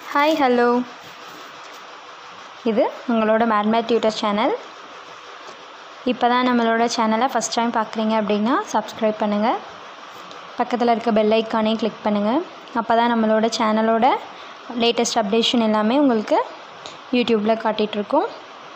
hi hello இது உங்களோட மேட்மேட் tutor channel இப்போ தான் நம்மளோட சேனலை ஃபஸ்ட் டைம் பார்க்குறீங்க அப்படின்னா சப்ஸ்கிரைப் பண்ணுங்கள் பக்கத்தில் இருக்க பெல் ஐக்கானையும் கிளிக் பண்ணுங்கள் அப்போ தான் நம்மளோட சேனலோட லேட்டஸ்ட் அப்டேஷன் எல்லாமே உங்களுக்கு யூடியூப்பில் காட்டிகிட்ருக்கோம்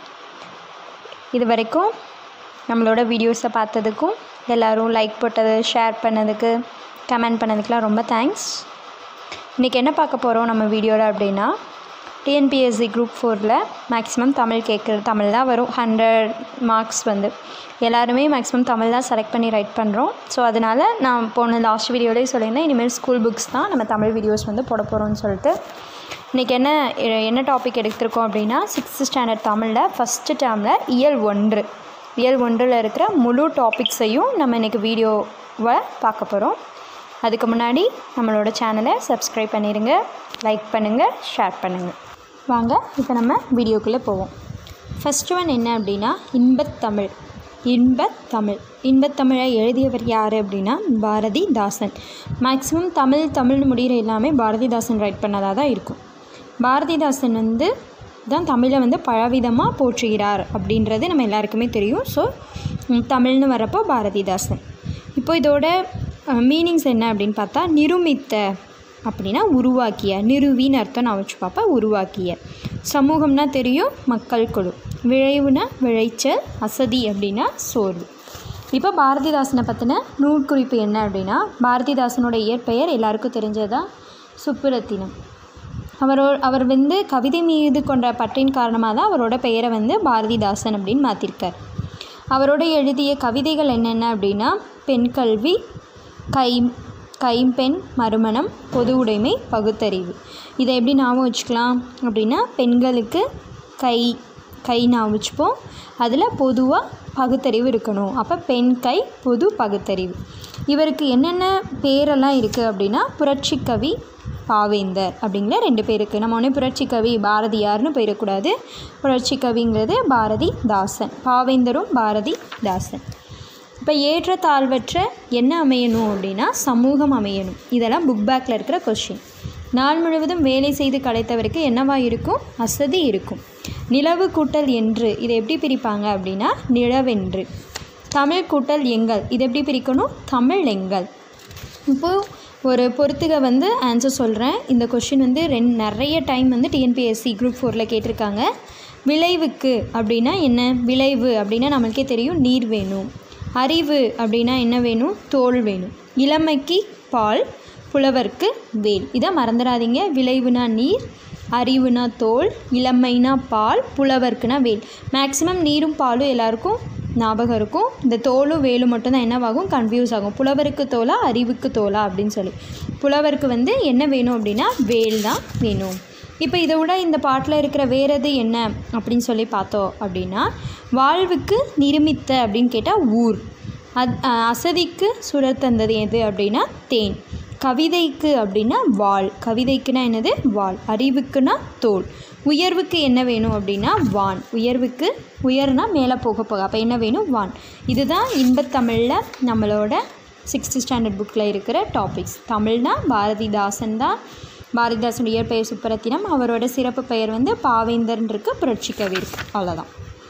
இது வரைக்கும் நம்மளோட வீடியோஸை பார்த்ததுக்கும் எல்லோரும் லைக் போட்டது ஷேர் பண்ணதுக்கு கமெண்ட் பண்ணதுக்கெலாம் ரொம்ப தேங்க்ஸ் இன்றைக்கி என்ன பார்க்க போகிறோம் நம்ம வீடியோவில் அப்படின்னா டிஎன்பிஎஸ்சி குரூப் ஃபோரில் மேக்ஸிமம் தமிழ் கேட்குறது தமிழ் தான் வரும் ஹண்ட்ரட் மார்க்ஸ் வந்து எல்லாருமே மேக்ஸிமம் தமிழ் தான் செலக்ட் பண்ணி ரைட் பண்ணுறோம் ஸோ அதனால் நான் போன லாஸ்ட் வீடியோலேயே சொல்லியிருந்தேன் இனிமேல் ஸ்கூல் புக்ஸ் தான் நம்ம தமிழ் வீடியோஸ் வந்து போட போகிறோம்னு சொல்லிட்டு இன்றைக்கி என்ன என்ன டாபிக் எடுத்திருக்கோம் அப்படின்னா சிக்ஸ்த்து ஸ்டாண்டர்ட் தமிழில் ஃபஸ்ட்டு டேர்மில் இயல் ஒன்று இயல் ஒன்றில் இருக்கிற முழு டாபிக்ஸையும் நம்ம இன்றைக்கி வீடியோவை பார்க்க போகிறோம் அதுக்கு முன்னாடி நம்மளோட சேனலை சப்ஸ்கிரைப் பண்ணிடுங்க லைக் பண்ணுங்கள் ஷேர் பண்ணுங்கள் வாங்க இப்போ நம்ம வீடியோக்குள்ளே போவோம் ஃபஸ்ட்டு ஒன் என்ன அப்படின்னா இன்பத்தமிழ் இன்பத்தமிழ் இன்பத்தமிழை எழுதியவர் யார் அப்படின்னா பாரதிதாசன் மேக்ஸிமம் தமிழ் தமிழ் முடிகிற எல்லாமே பாரதிதாசன் ரைட் பண்ணதாக தான் இருக்கும் பாரதிதாசன் வந்து தான் தமிழை வந்து பலவிதமாக போற்றுகிறார் அப்படின்றது நம்ம எல்லாருக்குமே தெரியும் ஸோ தமிழ்னு வரப்போ பாரதிதாசன் இப்போ இதோட மீனிங்ஸ் என்ன அப்படின்னு பார்த்தா நிருமித்த அப்படின்னா உருவாக்கிய நிறுவின்னு அர்த்தம் நான் வச்சு பார்ப்பேன் உருவாக்கிய சமூகம்னா தெரியும் மக்கள் குழு விளைவுனா விளைச்சல் அசதி அப்படின்னா சோர்வு இப்போ பாரதிதாசனை பற்றின நூற்குறிப்பு என்ன அப்படின்னா பாரதிதாசனோட இயற்பெயர் எல்லாருக்கும் தெரிஞ்சதான் சுப்புரத்தினம் அவரோ அவர் வந்து கவிதை மீது கொண்ட பற்றின் காரணமாக தான் அவரோட பெயரை வந்து பாரதிதாசன் அப்படின்னு மாற்றிருக்கார் அவரோட எழுதிய கவிதைகள் என்னென்ன அப்படின்னா பெண் கல்வி கை கைம்பெண் மறுமணம் பொது உடைமை பகுத்தறிவு இதை எப்படி ஞாபகம் வச்சுக்கலாம் அப்படின்னா பெண்களுக்கு கை கை ஞாபகம் வச்சுப்போம் அதில் பொதுவாக பகுத்தறிவு இருக்கணும் அப்போ பெண் கை பொது பகுத்தறிவு இவருக்கு என்னென்ன பேரெல்லாம் இருக்குது அப்படின்னா புரட்சி கவி பாவேந்தர் அப்படிங்கிற ரெண்டு பேருக்கு நம்ம ஒன்றே புரட்சி கவி பாரதியார்னு போயிடக்கூடாது புரட்சி கவிங்கிறது பாரதி தாசன் பாவேந்தரும் பாரதி தாசன் இப்போ ஏற்ற தாழ்வற்ற என்ன அமையணும் அப்படின்னா சமூகம் அமையணும் இதெல்லாம் புக் பேக்கில் இருக்கிற கொஷின் நாள் முழுவதும் வேலை செய்து கலைத்தவருக்கு என்னவா இருக்கும் அசதி இருக்கும் நிலவு கூட்டல் என்று இதை எப்படி பிரிப்பாங்க அப்படின்னா நிலவென்று தமிழ் கூட்டல் எங்கள் இதை எப்படி பிரிக்கணும் தமிழ் எங்கள் இப்போது ஒரு பொறுத்துக வந்து ஆன்சர் சொல்கிறேன் இந்த கொஷின் வந்து ரெண் நிறைய டைம் வந்து டிஎன்பிஎஸ்சி குரூப் ஃபோரில் கேட்டிருக்காங்க விளைவுக்கு அப்படின்னா என்ன விளைவு அப்படின்னா நம்மளுக்கே தெரியும் நீர் வேணும் அறிவு அப்படின்னா என்ன வேணும் தோல் வேணும் இளமைக்கு பால் புலவர்க்கு வேல் இதை மறந்துடாதீங்க விளைவுனா நீர் அறிவுனா தோல் இளமைனா பால் புலவர்க்குனா வேல் மேக்ஸிமம் நீரும் பாலும் எல்லாருக்கும் ஞாபகம் இருக்கும் இந்த தோலும் வேலும் மட்டும்தான் என்னவாகும் கன்ஃபியூஸ் ஆகும் புலவருக்கு தோலா அறிவுக்கு தோலா அப்படின்னு சொல்லி புலவருக்கு வந்து என்ன வேணும் அப்படின்னா வேல் தான் வேணும் இப்போ இதை விட இந்த பாட்டில் இருக்கிற வேறது என்ன அப்படின்னு சொல்லி பார்த்தோம் அப்படின்னா வாழ்வுக்கு நிருமித்த அப்படின்னு கேட்டால் ஊர் அத் அசதிக்கு சுடர் தந்தது எது அப்படின்னா தேன் கவிதைக்கு அப்படின்னா வாள் கவிதைக்குன்னா என்னது வாள் அறிவுக்குன்னா தோல் உயர்வுக்கு என்ன வேணும் அப்படின்னா வான் உயர்வுக்கு உயர்னா மேலே போக போக அப்போ என்ன வேணும் வான் இதுதான் இன்பத்தமிழில் நம்மளோட சிக்ஸ்த்து ஸ்டாண்டர்ட் புக்கில் இருக்கிற டாபிக்ஸ் தமிழ்னா பாரதிதாசன் தான் பாரதிதாசன் இயற்பெயர் சுப்பரத்தினம் அவரோட சிறப்பு பெயர் வந்து பாவேந்தர்ன் இருக்கு புரட்சி கவி இருக்கு அவ்வளோதான்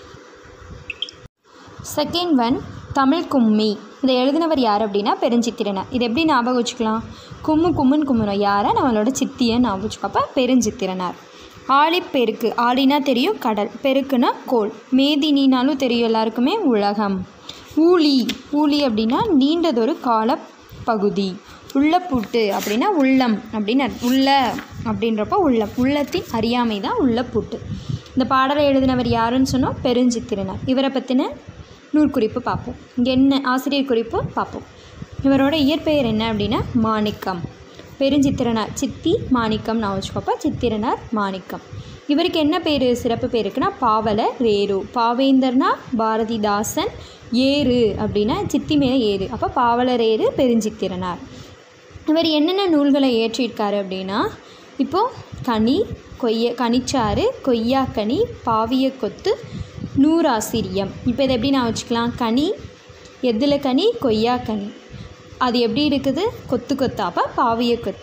செகண்ட் ஒன் தமிழ் கும்மி இதை எழுதினவர் யார் அப்படின்னா பெருஞ்சித்திரனை இது எப்படி ஞாபகம் வச்சுக்கலாம் கும்மு கும்முன்னு கும்முனோம் யாரை நம்மளோட சித்தியை ஞாபகம் வச்சுக்கோ அப்போ பெருஞ்சித்திரனார் ஆழிப்பெருக்கு ஆழினா தெரியும் கடல் பெருக்குனா கோல் மேதினினாலும் தெரியும் எல்லாருக்குமே உலகம் ஊழி ஊழி அப்படின்னா நீண்டதொரு கால பகுதி உள்ளப்பூட்டு அப்படின்னா உள்ளம் அப்படின்னு உள்ள அப்படின்றப்போ உள்ளம் உள்ளத்தின் அறியாமை தான் உள்ளப்பூட்டு இந்த பாடலை எழுதினவர் யாருன்னு சொன்னோம் பெருஞ்சித்திரனார் இவரை பற்றின நூற்குறிப்பு பார்ப்போம் இங்கே என்ன ஆசிரியர் குறிப்பு பார்ப்போம் இவரோட இயற்பெயர் என்ன அப்படின்னா மாணிக்கம் பெருஞ்சித்திரனார் சித்தி மாணிக்கம் நான் வச்சுக்கோப்பா சித்திரனார் மாணிக்கம் இவருக்கு என்ன பேர் சிறப்பு பேர் இருக்குன்னா பாவல ரேரு பாவேந்தர்னா பாரதிதாசன் ஏறு அப்படின்னா சித்தி மேலே ஏறு அப்போ பாவலரேறு பெருஞ்சித்திரனார் இவர் என்னென்ன நூல்களை ஏற்றிருக்காரு அப்படின்னா இப்போது கனி கொய்ய கனிச்சாறு கொய்யாக்கனி பாவிய கொத்து நூறாசிரியம் இப்போ இதை எப்படி நான் வச்சுக்கலாம் கனி எதில் கனி கொய்யா கனி அது எப்படி இருக்குது கொத்து கொத்தா அப்போ பாவிய கொத்து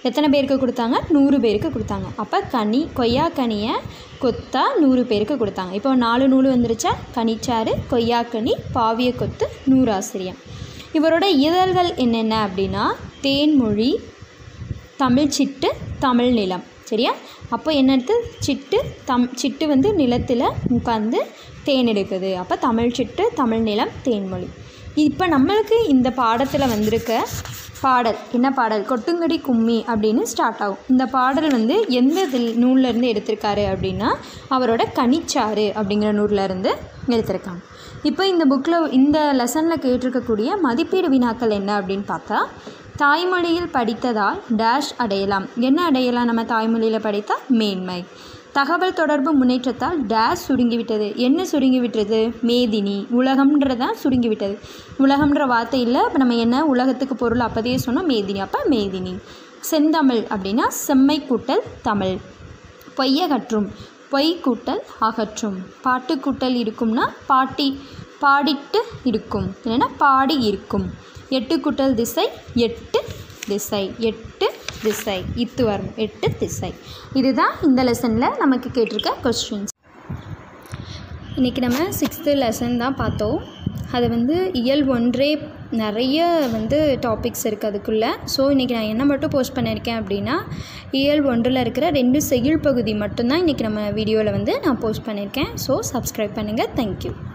எத்தனை பேருக்கு கொடுத்தாங்க நூறு பேருக்கு கொடுத்தாங்க அப்போ கனி கொய்யா கனியை கொத்தா நூறு பேருக்கு கொடுத்தாங்க இப்போ நாலு நூறு வந்துருச்சா கனிச்சாறு கொய்யாக்கனி பாவிய கொத்து நூறாசிரியம் இவரோட இதழ்கள் என்னென்ன அப்படின்னா தேன்மொழி தமிழ் சிட்டு தமிழ் நிலம் சரியா அப்போ என்ன எடுத்து சிட்டு தம் சிட்டு வந்து நிலத்தில் உட்காந்து தேன் எடுக்குது அப்போ தமிழ் சிட்டு தமிழ் நிலம் தேன்மொழி இப்போ நம்மளுக்கு இந்த பாடத்தில் வந்திருக்க பாடல் என்ன பாடல் கொட்டுங்கடி கும்மி அப்படின்னு ஸ்டார்ட் ஆகும் இந்த பாடல் வந்து எந்த இதில் நூல்ல இருந்து எடுத்திருக்காரு அப்படின்னா அவரோட கனிச்சாறு அப்படிங்கிற நூல்ல இருந்து எடுத்திருக்காங்க இப்போ இந்த புக்கில் இந்த லெசனில் கேட்டிருக்கக்கூடிய மதிப்பீடு வினாக்கள் என்ன அப்படின்னு பார்த்தா தாய்மொழியில் படித்ததால் டேஷ் அடையலாம் என்ன அடையலாம் நம்ம தாய்மொழியில் படித்தால் மேன்மை தகவல் தொடர்பு முன்னேற்றத்தால் டேஷ் சுருங்கிவிட்டது என்ன சுருங்கிவிட்டது மேதினி உலகம்ன்றதான் சுருங்கிவிட்டது உலகம்ன்ற வார்த்தை இல்லை இப்போ நம்ம என்ன உலகத்துக்கு பொருள் அப்போதையே சொன்னோம் மேதினி அப்போ மேதினி செந்தமிழ் அப்படின்னா செம்மை கூட்டல் தமிழ் பொய்யகற்றும் பொய் கூட்டல் அகற்றும் பாட்டு கூட்டல் இருக்கும்னா பாட்டி பாடிட்டு இருக்கும் இல்லைன்னா பாடி இருக்கும் எட்டு கூட்டல் திசை எட்டு திசை எட்டு திசை இத்து வரணும் எட்டு திசை இதுதான் இந்த லெசனில் நமக்கு கேட்டிருக்க கொஸ்டின்ஸ் இன்றைக்கி நம்ம சிக்ஸ்த்து லெசன் தான் பார்த்தோம் அது வந்து இயல் ஒன்றே நிறைய வந்து டாபிக்ஸ் இருக்குது அதுக்குள்ளே ஸோ இன்றைக்கி நான் என்ன மட்டும் போஸ்ட் பண்ணியிருக்கேன் அப்படின்னா இயல் ஒன்றில் இருக்கிற ரெண்டு செய்யுள் பகுதி மட்டும்தான் இன்றைக்கி நம்ம வீடியோவில் வந்து நான் போஸ்ட் பண்ணியிருக்கேன் ஸோ சப்ஸ்கிரைப் பண்ணுங்கள் தேங்க்யூ